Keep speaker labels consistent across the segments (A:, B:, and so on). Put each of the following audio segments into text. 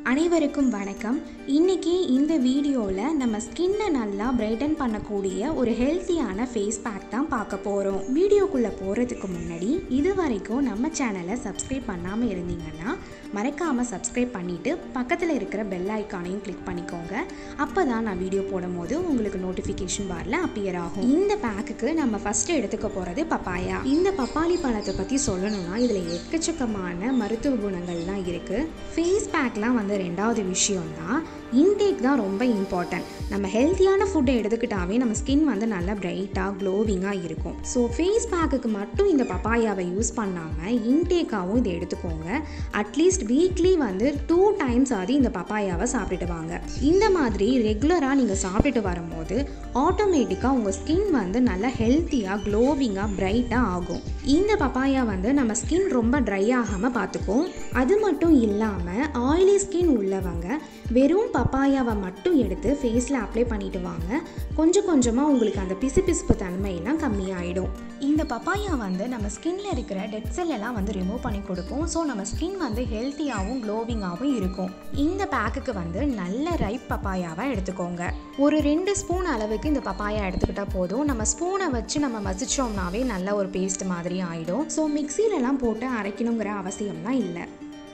A: அனைவருக்கும் வணக்கம் இன்னைக்கு இந்த வீடியோவில் நம்ம ஸ்கின்னை நல்லா பிரைட்டன் பண்ணக்கூடிய ஒரு ஹெல்த்தியான ஃபேஸ் பேக் தான் பார்க்க போகிறோம் வீடியோக்குள்ளே போகிறதுக்கு முன்னாடி இது வரைக்கும் நம்ம சேனலை சப்ஸ்கிரைப் பண்ணாமல் இருந்தீங்கன்னா மறக்காமல் சப்ஸ்கிரைப் பண்ணிவிட்டு பக்கத்தில் இருக்கிற பெல் ஐக்கானையும் கிளிக் பண்ணிக்கோங்க அப்போ தான் நான் வீடியோ போடும்போது உங்களுக்கு நோட்டிஃபிகேஷன் பாரில் அப்பியர் ஆகும் இந்த பேக்குக்கு நம்ம ஃபஸ்ட்டு எடுத்துக்க போகிறது பப்பாயா இந்த பப்பாளி பழத்தை பற்றி சொல்லணும்னா இதில் எக்கச்சக்கமான மருத்துவ குணங்கள்லாம் இருக்குது ஃபேஸ் பேக்லாம் வந்து ரெண்டாவது விஷயம் தான் இன்டேக் தான் ரொம்ப இம்பார்ட்டன்ட் நம்ம ஹெல்த்தியான ஃபுட்டை எடுத்துக்கிட்டாவே நம்ம ஸ்கின் வந்து நல்லா பிரைட்டாக க்ளோவிங்காக இருக்கும் ஸோ ஃபேஸ் பேக்குக்கு மட்டும் இந்த பப்பாயாவை யூஸ் பண்ணாமல் இன்டேக்காகவும் இதை எடுத்துக்கோங்க அட்லீஸ்ட் வீக்லி வந்து டூ டைம்ஸ் ஆதி இந்த பப்பாயாவை சாப்பிட்டுட்டு வாங்க இந்த மாதிரி ரெகுலராக நீங்கள் சாப்பிட்டுட்டு வரும்போது ஆட்டோமேட்டிக்காக உங்கள் ஸ்கின் வந்து நல்லா ஹெல்த்தியாக க்ளோவிங்காக பிரைட்டாக ஆகும் இந்த பப்பாயா வந்து நம்ம ஸ்கின் ரொம்ப ட்ரை ஆகாமல் பார்த்துக்கும் அது மட்டும் இல்லாமல் ஆயிலி ஸ்கின் உள்ளவங்க வெறும் பப்பாயாவை மட்டும் எடுத்து ஃபேஸில் அப்ளை பண்ணிட்டு வாங்க கொஞ்சம் கொஞ்சமாக உங்களுக்கு அந்த பிசுபிசுப்பு தன்மையெல்லாம் கம்மியாயிடும் இந்த பப்பாயா வந்து நம்ம ஸ்கின்ல இருக்கிற டெட் செல் எல்லாம் வந்து ரிமூவ் பண்ணி கொடுக்கும் ஸோ நம்ம ஸ்கின் வந்து ஹெல்த்தியாகவும் க்ளோவிங்காகவும் இருக்கும் இந்த பேக்குக்கு வந்து நல்ல ரைப் பப்பாயாவை எடுத்துக்கோங்க ஒரு ரெண்டு ஸ்பூன் அளவுக்கு இந்த பப்பாயா எடுத்துக்கிட்டால் போதும் நம்ம ஸ்பூனை வச்சு நம்ம மசிச்சோம்னாவே நல்ல ஒரு பேஸ்ட் மாதிரி ஆகிடும் ஸோ மிக்சிலலாம் போட்டு அரைக்கணுங்கிற அவசியம்லாம் இல்லை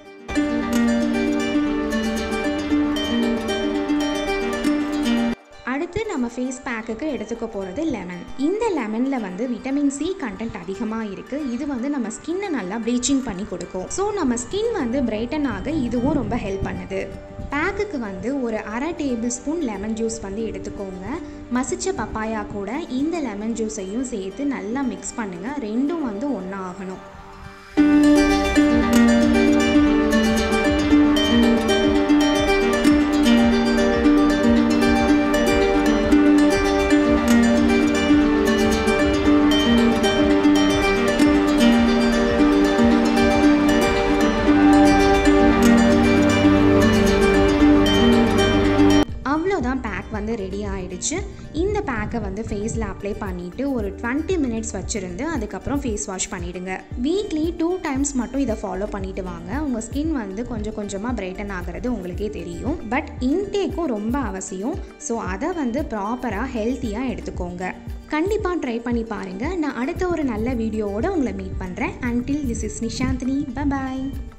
A: அடுத்து நம்ம ஃபேஸ் பேக்குக்கு எடுத்துக்க போகிறது லெமன் இந்த லெமனில் வந்து விட்டமின் சி கண்டென்ட் அதிகமாக இருக்குது இது வந்து நம்ம ஸ்கின்னை நல்லா ப்ளீச்சிங் பண்ணி கொடுக்கும் ஸோ நம்ம ஸ்கின் வந்து பிரைட்டன் ஆக இதுவும் ரொம்ப ஹெல்ப் பண்ணுது பேக்குக்கு வந்து ஒரு அரை டேபிள் ஸ்பூன் லெமன் ஜூஸ் வந்து எடுத்துக்கோங்க மசிச்ச பப்பாயா கூட இந்த லெமன் ஜூஸையும் சேர்த்து நல்லா மிக்ஸ் பண்ணுங்கள் ரெண்டும் வந்து ஒன்றா ஆகணும் அவ்வளோதான் பேக் வந்து ரெடி ஆயிடுச்சு இந்த பேக்கை வந்து ஃபேஸில் அப்ளை பண்ணிவிட்டு ஒரு டுவெண்ட்டி மினிட்ஸ் வச்சுருந்து அதுக்கப்புறம் ஃபேஸ் வாஷ் பண்ணிவிடுங்க வீக்லி டூ டைம்ஸ் மட்டும் இதை ஃபாலோ பண்ணிட்டு வாங்க உங்கள் ஸ்கின் வந்து கொஞ்சம் கொஞ்சமாக பிரைட்டன் ஆகிறது உங்களுக்கே தெரியும் பட் இன்டேக்கும் ரொம்ப அவசியம் ஸோ அதை வந்து ப்ராப்பராக ஹெல்த்தியாக எடுத்துக்கோங்க கண்டிப்பாக ட்ரை பண்ணி பாருங்கள் நான் அடுத்த ஒரு நல்ல வீடியோவோட உங்களை மீட் பண்ணுறேன் until this is Nishanthini bye